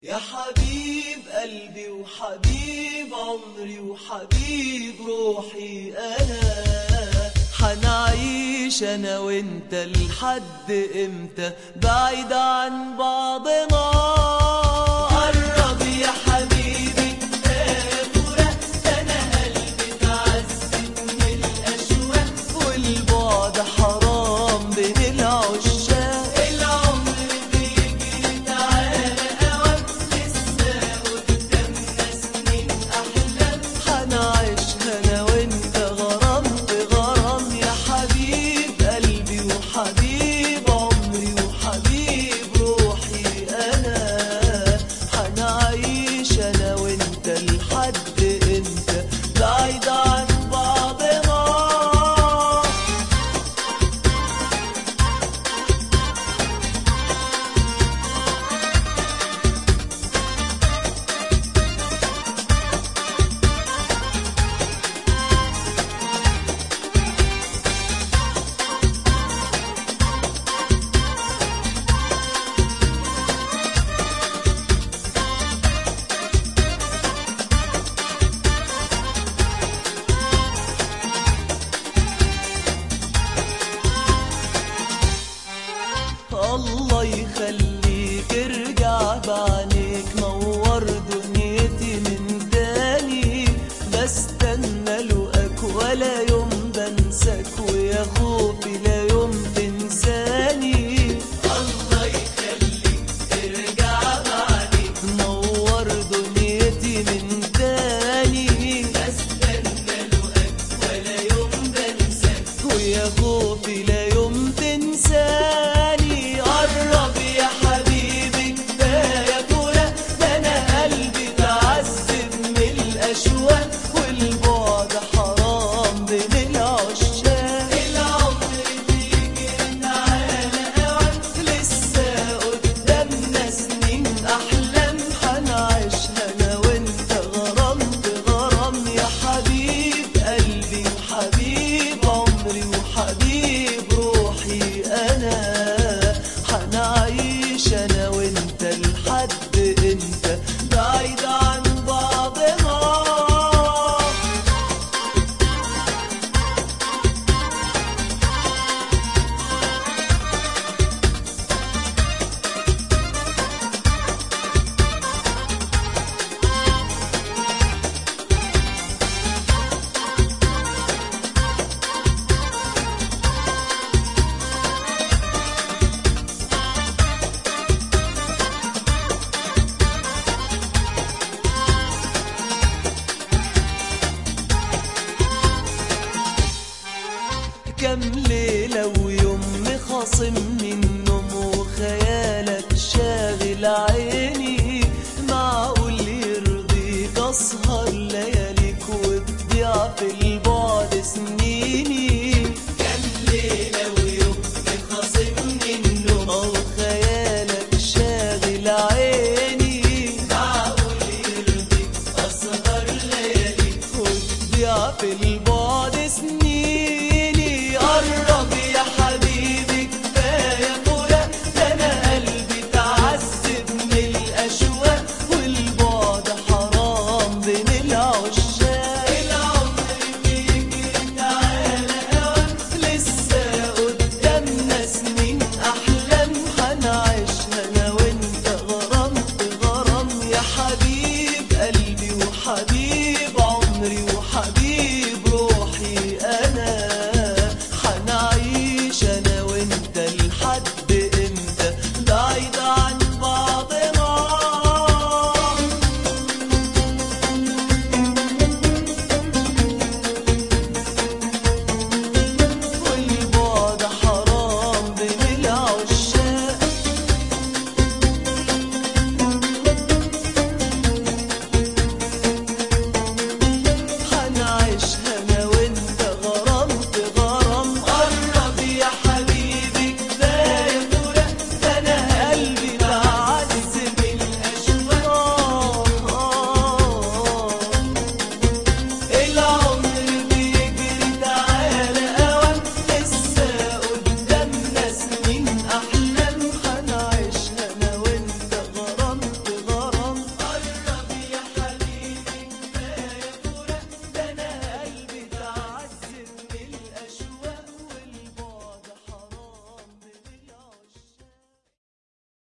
يا حبيب قلبي وحبيب عمري وحبيب روحي أنا حنعيش أنا وأنت لحد إمتى بعيد عن بعضنا قرب يا حبيبي فراق أنا قلبي تعذب من الأشواق والبعد حرام بين العشاق العمر بيجري تعالى أوقات لسه قدامنا سنين أحلام حنعيشها أنا وأنت غرام بغرام يا حبيب قلبي وحبيب عمري وحبيب روحي أنا حنعيش أنا وأنت لحد إمتى بعيد عن بعضنا الله يخليك ارجع بعينيك نور دنيتي من تاني بستنى لقاك ولا يوم بنساك ويا خوفي لا يوم تنساني الله يخليك ارجع بعينيك نور دنيتي من تاني بستنى لقاك ولا يوم بنساك ويا خوفي لا يوم تنساني قرب يا حبيبي كفايه فراق ده انا قلبي تعذب من الاشواق والبعد حرام بين العشاق العمر بيجري تعالى اوقات لسه قدامنا سنين احلام حنعيشها انا وانت غرام بغرام يا حبيب قلبي وحبيب عمري وحبيب روحي انا حنعيش انا وانت لحد انت بعيد عن بعضنا كم ليلة ويوم خاصم من نوم وخيالك شاغل عيني